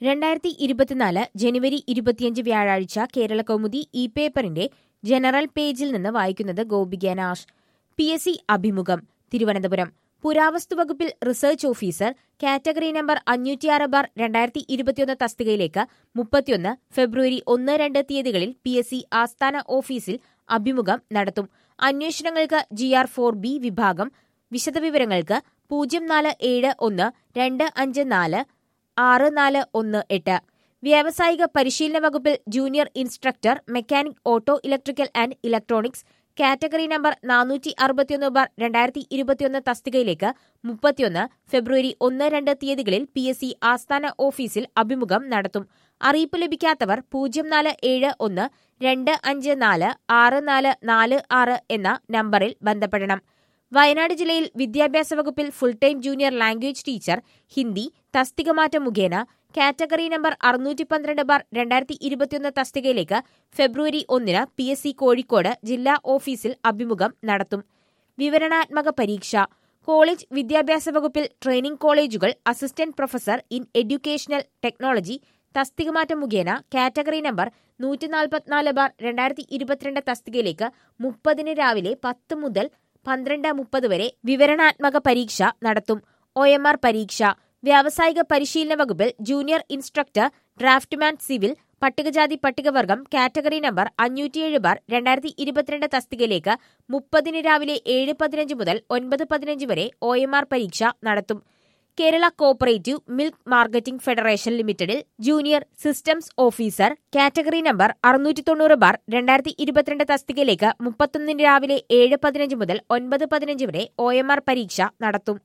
രണ്ടായിരത്തി ഇരുപത്തിനാല് ജനുവരി ഇരുപത്തിയഞ്ച് വ്യാഴാഴ്ച കേരള കൗമുദി ഇ പേപ്പറിന്റെ ജനറൽ പേജിൽ നിന്ന് വായിക്കുന്നത് Gopika Nash P S C അഭിമുഖം തിരുവനന്തപുരം പുരാവസ്തു വകുപ്പിൽ റിസർച്ച് ഓഫീസർ കാറ്റഗറി നമ്പർ അഞ്ഞൂറ്റിയാറ് ബാർ രണ്ടായിരത്തി ഇരുപത്തിയൊന്ന് തസ്തികയിലേക്ക് മുപ്പത്തിയൊന്ന് ഫെബ്രുവരി ഒന്ന് രണ്ട് തീയതികളിൽ പി എസ് സി ആസ്ഥാന ഓഫീസിൽ അഭിമുഖം നടത്തും അന്വേഷണങ്ങൾക്ക് ജി ആർ ഫോർ ബി വിഭാഗം വിശദവിവരങ്ങൾക്ക് പൂജ്യം നാല് ഏഴ് ഒന്ന് രണ്ട് അഞ്ച് നാല് ആറ് നാല് ഒന്ന് എട്ട് വ്യാവസായിക പരിശീലന വകുപ്പിൽ junior instructor mechanic auto electrical and electronics category number നാനൂറ്റി അറുപത്തിയൊന്ന് ബാർ രണ്ടായിരത്തി ഇരുപത്തിയൊന്ന് തസ്തികയിലേക്ക് മുപ്പത്തിയൊന്ന് ഫെബ്രുവരി ഒന്ന് രണ്ട് തീയതികളിൽ പി എസ് സി ആസ്ഥാന ഓഫീസിൽ അഭിമുഖം നടത്തും അറിയിപ്പ് ലഭിക്കാത്തവർ പൂജ്യം നാല് ഏഴ് ഒന്ന് രണ്ട് അഞ്ച് നാല് ആറ് നാല് നാല് ആറ് എന്ന നമ്പറിൽ ബന്ധപ്പെടണം വയനാട് ജില്ലയിൽ വിദ്യാഭ്യാസ വകുപ്പിൽ full time junior language teacher Hindi തസ്തിക മാറ്റം മുഖേന കാറ്റഗറി നമ്പർ അറുന്നൂറ്റി പന്ത്രണ്ട് ബാർ രണ്ടായിരത്തി ഇരുപത്തിയൊന്ന് തസ്തികയിലേക്ക് ഫെബ്രുവരി ഒന്നിന് പി എസ് സി കോഴിക്കോട് ജില്ലാ ഓഫീസിൽ അഭിമുഖം നടത്തും വിവരണാത്മക പരീക്ഷ കോളേജ് വിദ്യാഭ്യാസ വകുപ്പിൽ ട്രെയിനിംഗ് കോളേജുകൾ assistant professor in educational technology തസ്തികമാറ്റം മുഖേന കാറ്റഗറി നമ്പർ നൂറ്റി നാൽപ്പത്തിനാല് ബാർ രണ്ടായിരത്തി ഇരുപത്തിരണ്ട് തസ്തികയിലേക്ക് മുപ്പതിന് രാവിലെ പത്ത് മുതൽ പന്ത്രണ്ട് മുപ്പത് വരെ വിവരണാത്മക പരീക്ഷ നടത്തും ഒ എം ആർ പരീക്ഷ വ്യാവസായിക പരിശീലന വകുപ്പിൽ ജൂനിയർ ഇൻസ്ട്രക്ടർ ഡ്രാഫ്റ്റ്മാൻ സിവിൽ പട്ടികജാതി പട്ടികവർഗം കാറ്റഗറി നമ്പർ അഞ്ഞൂറ്റിയേഴ് ബാർ രണ്ടായിരത്തി ഇരുപത്തിരണ്ട് തസ്തികയിലേക്ക് മുപ്പതിന് രാവിലെ ഏഴ് പതിനഞ്ച് മുതൽ ഒൻപത് പതിനഞ്ച് വരെ ഒ എം ആർ പരീക്ഷ നടത്തും Kerala cooperative milk marketing federation ലിമിറ്റഡിൽ junior systems officer category number അറുന്നൂറ്റി തൊണ്ണൂറ് ബാർ രണ്ടായിരത്തി ഇരുപത്തിരണ്ട് തസ്തികയിലേക്ക് മുപ്പത്തൊന്നിന് രാവിലെ ഏഴ് പതിനഞ്ച് മുതൽ ഒൻപത് പതിനഞ്ച് വരെ ഒ എം ആർ പരീക്ഷ നടത്തും